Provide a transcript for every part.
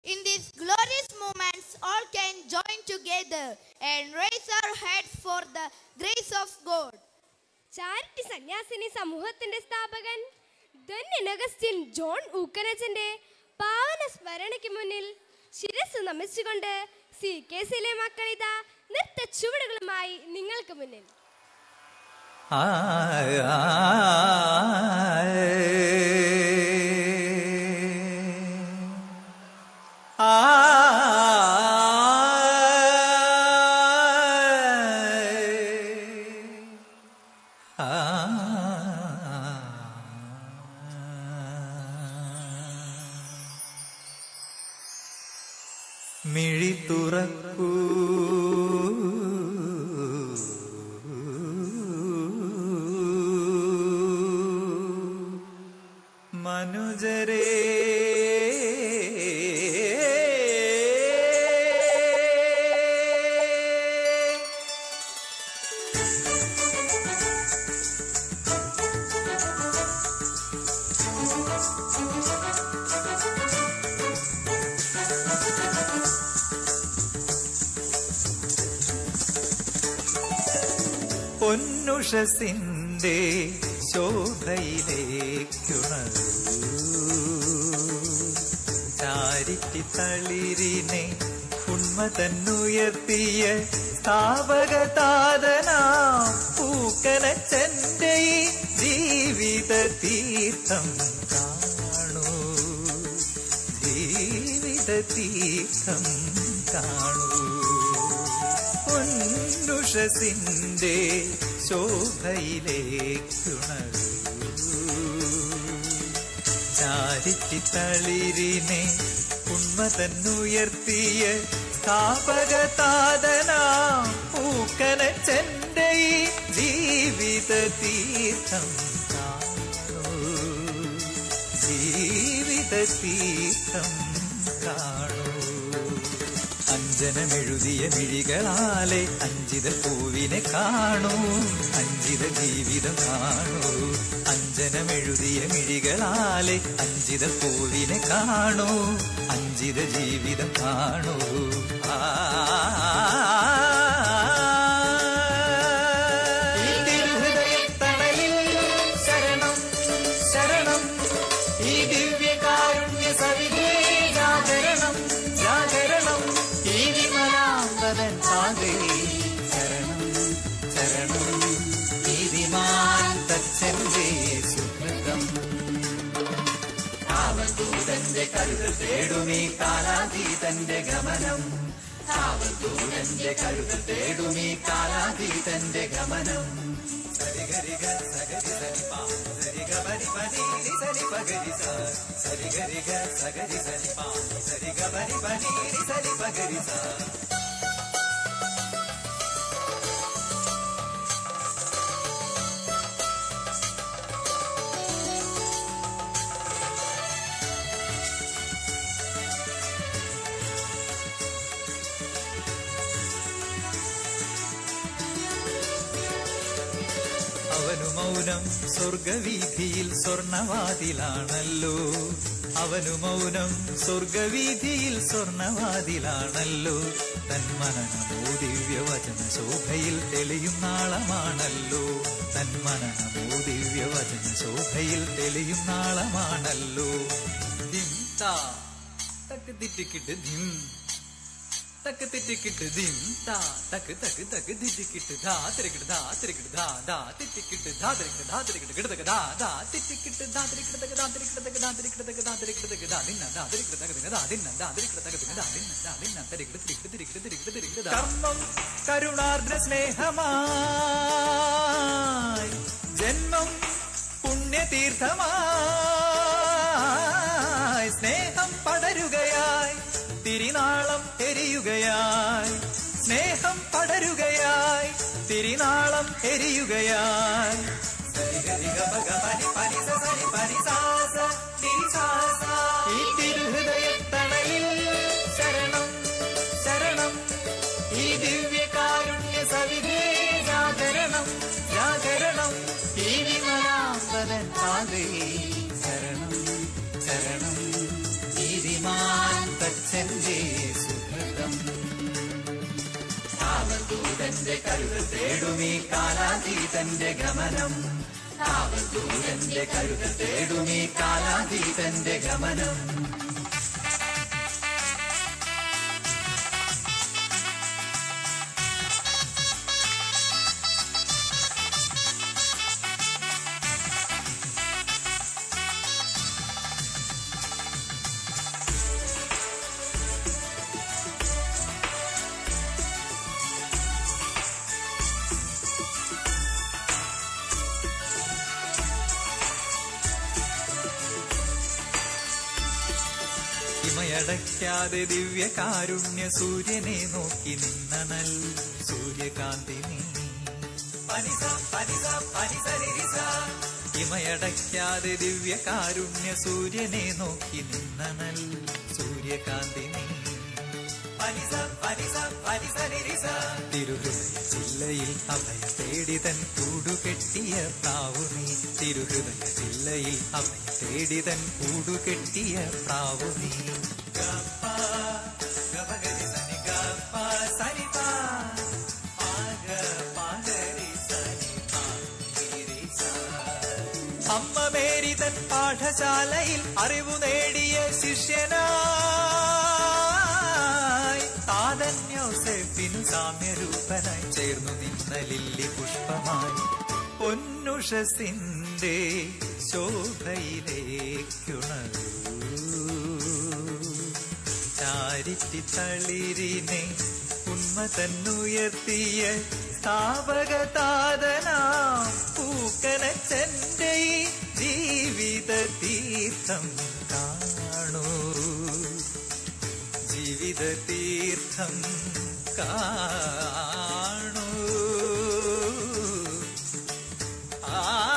In these glorious moments, all can join together and raise our heads for the grace of God. Charity സന്യാസിനി സമൂഹത്തിന്റെ സ്ഥാപകൻ ധന്യൻ Augustine John ഊക്കനച്ചന്റെ പാവന സ്മരണയ്ക്ക് മുന്നിൽ ശിരസ് നമിച്ചുകൊണ്ട് C K സിലെ മക്കളിതാ നൃത്ത ചുവടുകളുമായി നിങ്ങൾക്ക് മുന്നിൽ ആ മിഴി തുറക്കൂ മനുജരേ പൊന്നുഷസിന്റെ ശോഭയിലേക്കുണരൂ ചാരിറ്റി തളിരിനെ ഉണ്മ തന്നുയർത്തിയ സ്ഥാപകതാതനാം പൂക്കനച്ചന്റെ ഈ ജീവിത തീർത്ഥം കാണൂ ജീവിത തീർത്ഥം കാണൂ പൊന്നുഷസിന്റെ ശോഭയിലേക്കുണരൂ ചാരിറ്റി തളിരിനെ ഉണ്മ തന്നുയർത്തിയ സ്ഥാപകതാതനാം പൂക്കനച്ചന്റെ ഈ ജീവിത തീർത്ഥം കാണൂ ജീവിത തീർത്ഥം കാണൂ അഞ്ജനമെഴുതിയ മിഴികളാലെ അഞ്ചിത പൂവിനെ കാണൂ അഞ്ചിത ജീവിതം കാണൂ അഞ്ജനമെഴുതിയ മിഴികളാലെ അഞ്ചിത പൂവിനെ കാണൂ അഞ്ചിത ജീവിതം കാണൂ ആ ഈ തിരുഹൃദയത്തണലിൽ ശരണം ശരണം ഈ ദിവ്യകാരുണ്യ സവിധേ ജാഗരണം ജാഗരണം ഈ വിമലാംബരൻ പാതേ ശരണം ശരണം നീതിമാൻ തച്ചന്റെ സുഹൃതം കാവത്തൂതന്റെ കരുതൽ തേടുമീ കാലാതീതന്റെ ഗമനം കാവത്തൂതന്റെ കരുതൽ തേടുമീ കാലാതീതന്റെ ഗമനം സരിഗരിക സഗരി സരി പാ സരിഗ പരി പനി നി സരി പഗരി സ സരിഗരിക സഗരി സരി പാ സരിഗ പരി പനി നി സരി പഗരി സ അവനു മൗനം സ്വർഗവീതിയിൽ സ്വർണവാതിലാണല്ലോ അവനു മൗനം സ്വർഗവീതിയിൽ സ്വർണവാതിലാണല്ലോ തന്മനനമോ ദിവ്യവചന ശോഭയിൽ തെളിയും നാളമാണല്ലോ തന്മനനമോ ദിവ്യവചന ശോഭയിൽ തെളിയും നാളമാണല്ലോ ദിം താ തക്ക് തിറ്റിക്കിട്ട് ദിം തക്ക് തിറ്റിക്കിട്ട് ദിം താ തക്ക് തക്ക് തക്ക് തിറ്റിക്കിട്ട് ധാ തിരക്കിട്ട് ധാ തിരക്കിട്ട് ധാ ധാ തിറ്റിക്കിട്ട് ധാ തിരക്കിട്ട് ധാ തിരക്കിട്ട് കിടതക്ക് ധാ ധാ തിറ്റിക്കിട്ട് ധാ തിരക്കിട്ട് തക്ക് ധാ തിരക്കിട്ട് തക്ക് ധാ തിരക്കിട്ട് തക്ക് ധാ തിരക്കിട്ട് തക്ക് ധാ ദിന്ന ധാ തിരക്കിട്ട് തക്ക് ദിന്ന ധാ ദിന്ന ധാ തിരക്കിട്ട് തക്ക് ദിന്ന ധാ ദിന്ന ധാ ദിന്ന തിരക്കിട്ട് തിരക്കിട്ട് തിരക്കിട്ട് തിരക്കിട്ട് തിരക്കിട്ട് കർമ്മം കരുണാർദ്ര സ്നേഹമായി ജന്മം പുണ്യതീർത്ഥമായി സ്നേഹം പടരുകയായി തിരിനാളം എരിയുകയായി സ്നേഹം പടരുകയായി തിരിനാളം എരിയുകയായി ഈ തിരുഹൃദയത്തണലിൽ ശരണം ശരണം ഈ ദിവ്യകാരുണ്യ സവിധേ ജാഗരണം ജാഗരണം ഈ വിമലാംബരൻ പാതേ ശരണം ശരണം നീതിമാൻ തച്ച തച്ചന്റെ സുഹൃതം കാവത്തൂരന്റെ കരുത് തേടുമീ കാലാതീതന്റെ ഗമനം കാവത്തൂരന്റെ കരുത് തേടുമീ കാലാതീതന്റെ ഗമനം ഇമയടയ്ക്കാതെ ദിവ്യ കാരുണ്യ സൂര്യനെ നോക്കി നിന്നനൽ സൂര്യകാന്തി നീ പനിസ പനിസ പനിസ നിരിസ. ഇമയടയ്ക്കാതെ ദിവ്യ കാരുണ്യ സൂര്യനെ നോക്കി നിന്നനൽ സൂര്യകാന്തി നീ പനിസ പനിസ പനിസ നിരിസ. തിരുഹൃദയ ജില്ലയിൽ അഭയ തേടിതൻ കൂടുകെട്ടിയ പ്രാവു നീ തിരുഹൃദയ ജില്ലയിൽ അഭയ തേടിതൻ കൂടുകെട്ടിയ പ്രാവു നീ ഗപ്പ, ഗപഗരി സനി ഗപ്പ സനി പാ. പാഗ പാഗരി സനി പാ ഗിരി സാ. അമ്മ മേരി തൻ പാഠശാലയിൽ അറിവു നേടിയ ശിഷ്യനായി താതൻ യോസെഫിനു സാമ്യരൂപനായി ചേർന്നു നിന്ന ലില്ലി പുഷ്പമായി പൊന്നുഷസിന്റെ ശോഭയിലേക്കുണരൂ ചാരിറ്റി തളിരിനെ ഉന്മ തന്നുയർത്തിയ സ്ഥാപക താതനാം പൂക്കനച്ചന്റെ ഈ ജീവിത തീർത്ഥം കാണൂ ജീവിത തീർത്ഥം കാണൂ ആ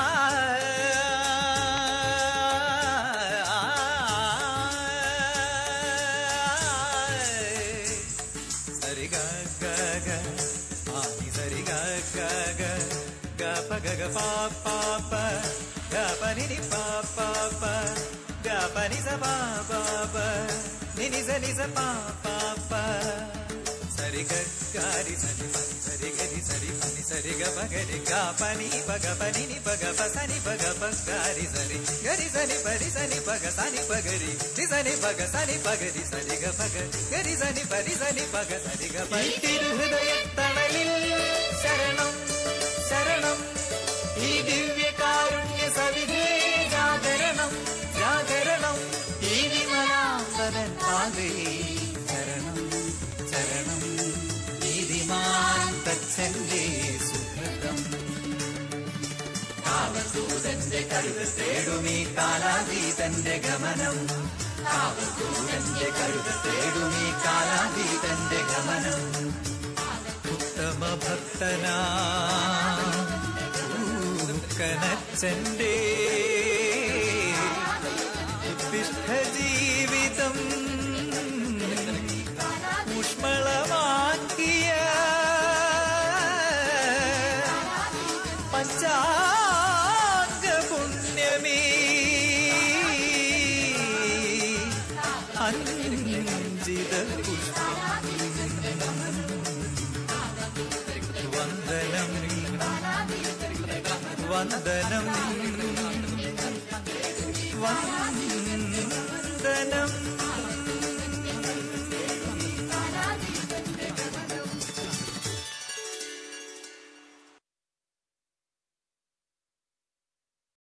സരി ഗ ഗ ഗ ആനി സരി ഗ ഗ ഗ ഗ പ ഗ ഗ പ പ പ ഗ പ നി നി പ പ പ ഗ പ നി സ പ പ പ നി നി സ നി സ പ പ പ സരി ഗ ഗ രി സരി പ നി സരി ഗ രി സരി പ നി സരി ഗ പ ഗ രി ഗ പ നി പ ഗ പ നി നി പ ഗ പ സ നി പ ഗ പ ഗ രി സരി ഗ രി സ നി പ രി സ നി പ ഗ സ നി പ ഗ രി രി സ നി പ ഗ സ നി പ ഗ രി സ നി ഗ പ ഗ ഗ രി സ നി പ രി സ നി പ ഗ സ നി ഗ പ തിരുഹൃദയത്തണലിൽ ശരണം ശരണം ഈ ദിവ്യകാരുണ്യ സവിധേ ജാഗരണം ജാഗരണം ഈ വിമലാംബരൻ പാതേ ശരണം ശരണം നീതിമാൻ തച്ചന്റെ സുഹൃതം കാവത്തൂതന്റെ കരുത് തേടുമീ കാലാതീതന്റെ ഗമനം കാവത്തൂതന്റെ കരുത് തേടുമീ കാലാതീതന്റെ ഗമനം ഉത്തമ ഭക്തനാ കനച്ചന്റെ ജീവിതം ഊഷ്മളമാക്കിയ പഞ്ചാംഗ പുണ്യമേ അഞ്ജിത പുഷ്പം വന്ദനം വന്ദനം വന്ദനം